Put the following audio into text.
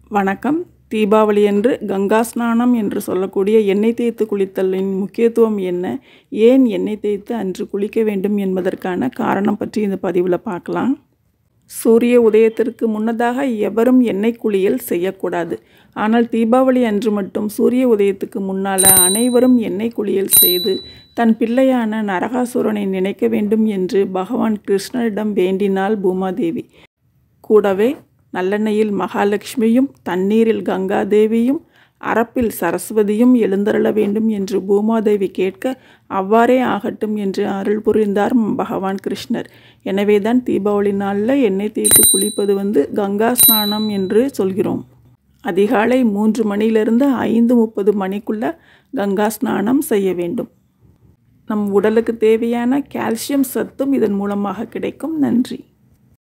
வணக்கம் தீபாவளியன்று கங்கா ஸ்நானம் என்று சொல்லக்கூடிய எண்ணெய் தேய்த்து குளித்தலின் முக்கியத்துவம் என்ன ஏன் எண்ணெய் தேய்த்து அன்று குளிக்க வேண்டும் என்பதற்கான காரணம் பற்றி இந்த பதிவில் பார்க்கலாம் சூரிய உதயத்திற்கு முன்னதாக எவரும் எண்ணெய் குளியல் செய்யக்கூடாது ஆனால் தீபாவளி அன்று மட்டும் சூரிய உதயத்துக்கு முன்னால் அனைவரும் எண்ணெய் குளியல் செய்து தன் பிள்ளையான நரகாசுரனை நினைக்க வேண்டும் என்று பகவான் கிருஷ்ணரிடம் வேண்டினாள் பூமாதேவி கூடவே நல்லெண்ணெயில் மகாலட்சுமியும் தண்ணீரில் கங்காதேவியும் அரப்பில் சரஸ்வதியும் எழுந்தருள வேண்டும் என்று பூமாதேவி கேட்க அவ்வாறே ஆகட்டும் என்று அருள் புரிந்தார் பகவான் கிருஷ்ணர் எனவேதான் தீபாவளி நாளில் எண்ணெய் தேய்த்து குளிப்பது வந்து கங்கா ஸ்நானம் என்று சொல்கிறோம் அதிகாலை மூன்று மணியிலிருந்து ஐந்து முப்பது மணிக்குள்ள கங்கா ஸ்நானம் செய்ய வேண்டும் நம் உடலுக்கு தேவையான கால்சியம் சத்தும் இதன் மூலமாக கிடைக்கும் நன்றி